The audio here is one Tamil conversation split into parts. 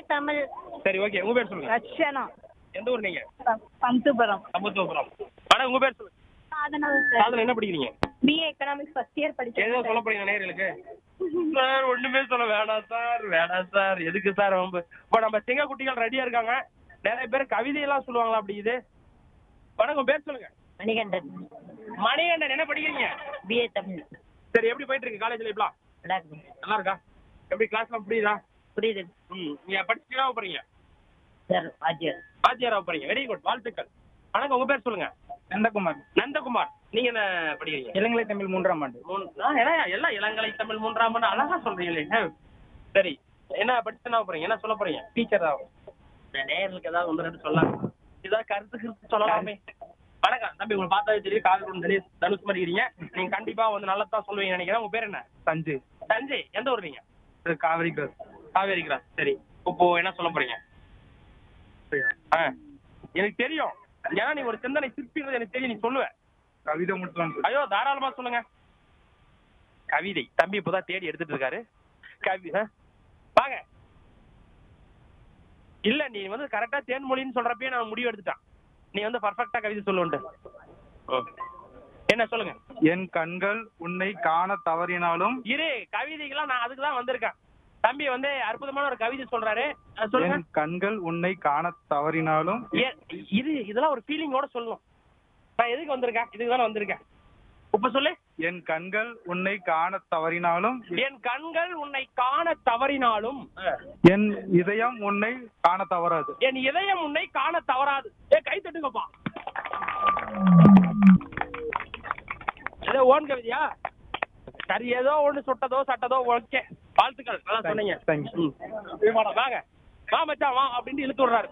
தமிழ் சரி ஓகே உங்க பேர் சொல்லுங்க ரட்சனா எந்த ஊர் நீங்க பந்துபுரம் சமத்துவபுரம் மேடம் உங்க பேர் சொல்லுங்க சாதனா காதல என்ன படிக்கிறீங்க பிஏ எக்கனாமிக்ஸ் ஃபர்ஸ்ட் இயர் ஏதோ சொல்ல போறீங்க நேயர்களுக்கு சார் ஒண்ணுமே சொல்ல வேணாம் சார் வேணாம் சார் எதுக்கு சார் ரொம்ப இப்போ நம்ம சிங்க குட்டிகள் ரெடியா இருக்காங்க நிறைய பேர் கவிதையெல்லாம் சொல்லுவாங்களா அப்படி இது வணக்கம் உங்க பேர் சொல்லுங்க மணிகண்டன் மணிகண்டன் என்ன படிக்கிறீங்க பிஏ தமிழ் சரி எப்படி போயிட்டு இருக்கு காலேஜ்ல இப்பலாம் நல்லா இருக்கு நல்லா இருக்கா எப்படி கிளாஸ்லாம் புரியுதா புரியுது ம் நீங்க படிச்சுட்டா போறீங்க சார் ஆச்சியர் வாத்தியாரா போறீங்க வெரி குட் வாழ்த்துக்கள் வணக்கம் உங்க பேர் சொல்லுங்க நந்தகுமார் நந்தகுமார் நீங்க என்ன படிக்கிறீங்க இளங்கலை தமிழ் மூன்றாம் ஆண்டு மூணு- ஆ, எல்லாம் எல்லாம் இளங்கலை தமிழ் மூன்றாம் ஆண்டு அழகா சொல்றீங்களே ஆ. சரி என்ன படிச்சு என்ன போறீங்க என்ன சொல்ல போறீங்க டீச்சர் தான் இந்த நேயர்களுக்கு ஏதாவது ஒன்று ரெண்டு சொல்லலாம் ஏதாவது கருத்து கருத்து சொல்லலாமே வணக்கம் தம்பி உங்களை பார்த்தா தெரியும் காதல் தெரியும் தனுஷ் மாதிரி இருக்கீங்க நீங்க கண்டிப்பா வந்து நல்லா தான் சொல்லுவீங்க நினைக்கிறேன் உங்க பேர் என்ன தஞ்சை தஞ்சை எந்த ஊர் நீங்க இது காவிரி கிராஸ் காவேரி கிராஸ் சரி இப்போ என்ன சொல்ல போறீங்க ஆ எனக்கு தெரியும் ஏன்னா நீ ஒரு சிந்தனை சிற்பின்றது எனக்கு தெரியும் நீ சொல்லுவ கவிதை மட்டும் ஐயோ தாராளமா சொல்லுங்க கவிதை தம்பி இப்போதான் தேடி எடுத்துட்டு இருக்காரு கவி ஆ? வாங்க இல்ல நீ வந்து கரெக்டா தேன்மொழின்னு சொல்றப்பயே நான் முடிவு எடுத்துட்டான் நீ வந்து பர்ஃபெக்ட்டா கவிதை சொல்லுன்ட்டு என்ன சொல்லுங்க என் கண்கள் உன்னை காண தவறினாலும் இரு கவிதைகள்லாம் நான் அதுக்கு தான் வந்திருக்கேன் தம்பி வந்து அற்புதமான ஒரு கவிதை சொல்றாரு அது சொல்லுங்க என் கண்கள் உன்னை காண தவறினாலும் ஏ- இது இதெல்லாம் ஒரு ஃபீலிங்கோட சொல்லணும் நான் எதுக்கு வந்திருக்கேன் இதுக்கு தானே வந்திருக்கேன் இப்ப சொல்லு என் கண்கள் உன்னை காண தவறினாலும் என் கண்கள் உன்னை காண தவறினாலும் என் இதயம் உன்னை காண தவறாது என் இதயம் உன்னை காண தவறாது ஏ கை தட்டுங்கப்பா ஏதோ ஓன் கவிதையா சரி ஏதோ ஒண்ணு சுட்டதோ சட்டதோ ஓகே வாழ்த்துக்கள் நல்லா சொன்னீங்க Thank you. ம். வாங்க வா மச்சான் வா அப்படின்னு இழுத்து விடுறாரு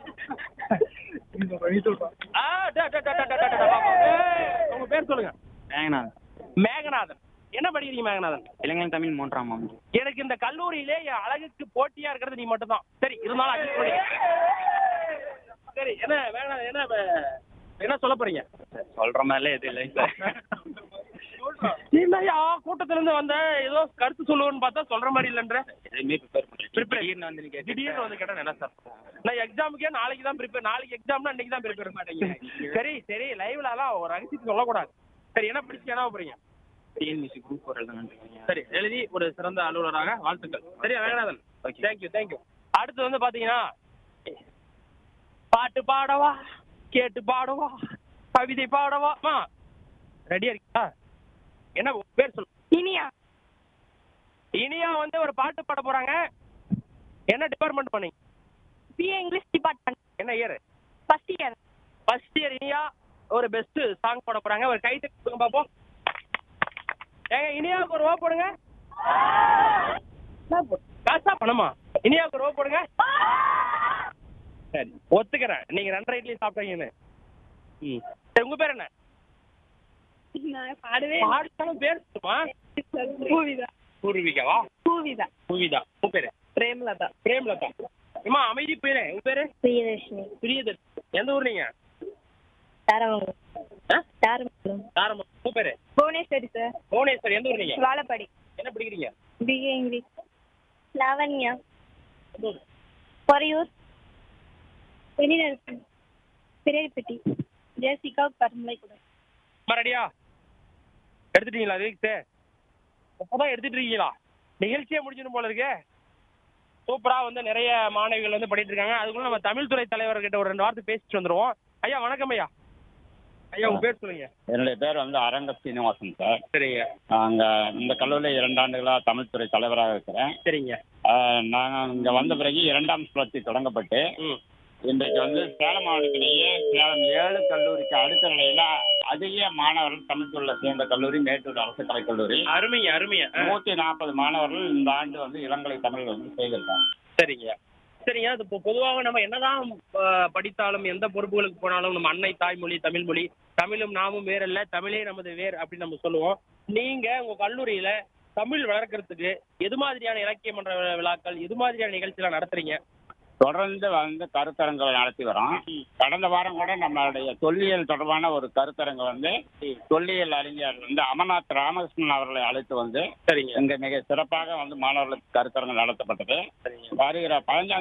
ஆ, டே, டே, டே, டே, டே, டே, டே, வா, வா. ஏய், உங்க பேர் சொல்லுங்க மேகநாத் மேகநாதன் என்ன படிக்கிறீங்க மேகநாதன் இலங்கை தமிழ் மூன்றாம் ஆண்டு எனக்கு இந்த கல்லூரியிலே என் அழகுக்கு போட்டியா இருக்கிறது நீ மட்டும்தான் சரி இருந்தாலும் adjust பண்ணிக்க. சரி என்ன வேணாம் என்ன வே- என்ன சொல்ல போறீங்க சொல்ற மாதிரிலாம் எதுவும் இல்லை சார் இல்லையா கூட்டத்துல இருந்து வந்த ஏதோ கருத்து சொல்லுவேன்னு பார்த்தா சொல்ற மாதிரி இல்லைன்ற எதுவுமே ப்ரிப்பேர் பண்ணல Prepare. திடீர்னு வந்து நீங்க திடீர்னு வந்து கேட்டா என்ன சார் நான் எக்ஸாமுக்கே நாளைக்கு தான் ப்ரிப்பேர் நாளைக்கு எக்ஸாம்னா இன்னைக்கு தான் ப்ரிப்பேர் மாட்டேங்க சரி சரி லைவ்ல எல்லாம் ஒரு ரகசியத்தை சொல்லக்கூடாது சரி என்ன படிச்சு என்ன போறீங்க டிஎன்பிசி குரூப் ஃபோர் எழுதணும் சரி எழுதி ஒரு சிறந்த அலுவலராக வாழ்த்துக்கள் சரியா வேகநாதன் Okay. தேங்க்யூ தேங்க்யூ அடுத்து வந்து பாத்தீங்கன்னா பாட்டு பாடவா கேட்டு பாடவா கவிதை பாடவா ரெடியா இருக்கா என்ன உங்க பேர் சொல்லு இனியா இனியா வந்து ஒரு பாட்டு பாட போறாங்க என்ன டிபார்ட்மெண்ட் பண்ணீங்க பிஏ இங்கிலீஷ் டிபார்ட்மெண்ட் என்ன year first year first year Iniya ஒரு பெஸ்ட் சாங் பாட போறாங்க ஒரு கை தட்டி கொடுங்க பாப்போம் ஏங்க இனியாவுக்கு ஒரு ஓ போடுங்க காசா பணமா இனியாவுக்கு ஒரு ஓ போடுங்க சரி ஒத்துக்கிறேன் நீங்க ரெண்டரை இட்லி சாப்பிட்டீங்கன்னு ம் சரி உங்க பேர் என்ன நான் பாடவே பாடுத்தாலும் பேர் சொல்லுமா பூவிதா பூர்விகாவா பூவிதா பூவிதா உங்க பேரு பிரேமலதா பிரேம்லதா அம்மா அமைதி பேரு உங்க பேரு பிரியதர்ஷினி பிரியதர் எந்த ஊர் நீங்க தாரமங்கலம் ஆ? தாரமங்கலம் தாராம உங்க பேரு புவனேஸ்வரி சார் புவனேஸ்வர் எந்த ஊர் நீங்க வாழப்பாடி என்ன படிக்கிறீங்க பிஏ இங்கிலீஷ் லாவண்யா எந்த ஊர்? பொறையூர் வெளிநடப்பு பிறையப்பட்டி ஜெயசிகா பரமலை கூட அம்மா ரெடியா எடுத்துட்டீங்களா வீக்ஸு இப்போதான் எடுத்துட்டு இருக்கீங்களா நிகழ்ச்சியே முடிஞ்சிடும் போல இருக்கு சூப்பரா வந்து நிறைய மாணவிகள் வந்து படிட்டு இருக்காங்க அதுக்குள்ள நம்ம தமிழ் துறை தலைவர்கிட்ட ஒரு ரெண்டு வார்த்தை பேசிட்டு வந்துருவோம் ஐயா வணக்கம் ஐயா ஐயா உங்க பேர் சொல்லுங்க என்னுடைய பேர் வந்து அரங்க சீனிவாசன் சார் சரிங்க அங்கே இந்த கல்லூரியில் இரண்டு ஆண்டுகளாக தமிழ்துறை தலைவராக இருக்கிறேன் சரிங்க நாங்கள் இங்கே வந்த பிறகு இரண்டாம் சுழற்சி தொடங்கப்பட்டு ம் இன்றைக்கு வந்து சேலம் மாவட்டத்திலேயே சேலம் ஏழு கல்லூரிக்கு அடுத்த நிலையில் அதிக மாணவர்கள் தமிழ்துறையில் சேர்ந்த கல்லூரி மேட்டூர் அரசு கலைக்கல்லூரி அருமைங்க அருமைங்க ஆ, நூற்றி நாற்பது மாணவர்கள் இந்த ஆண்டு வந்து இளங்கலை தமிழ் வந்து செய்திருக்காங்க சரிங்க சரிங்க அது இப்போ பொதுவாக நம்ம என்னதான் ஆ, படித்தாலும் எந்த பொறுப்புகளுக்கு போனாலும் நம்ம அன்னை தாய்மொழி தமிழ் மொழி தமிழும் நாமும் வேறல்ல தமிழே நமது வேர் அப்படின்னு நம்ம சொல்லுவோம் நீங்க உங்க கல்லூரியில தமிழ் வளர்க்கறதுக்கு எது மாதிரியான இலக்கிய மன்ற வி- விழாக்கள் எது மாதிரியான நிகழ்ச்சிலாம் நடத்துறீங்க தொடர்ந்து வந்து கருத்தரங்களை நடத்தி வரோம் கடந்த வாரம் கூட நம்மளுடைய தொல்லியல் தொடர்பான ஒரு கருத்தரங்கு வந்து தொல்லியல் அறிஞர் வந்து அமர்நாத் ராமகிருஷ்ணன் அவர்களை அழைத்து வந்து சரிங்க இங்க மிக சிறப்பாக வந்து மாணவர்களுக்கு கருத்தரங்கு நடத்தப்பட்டது சரிங்க வருகிற பதினஞ்சாம்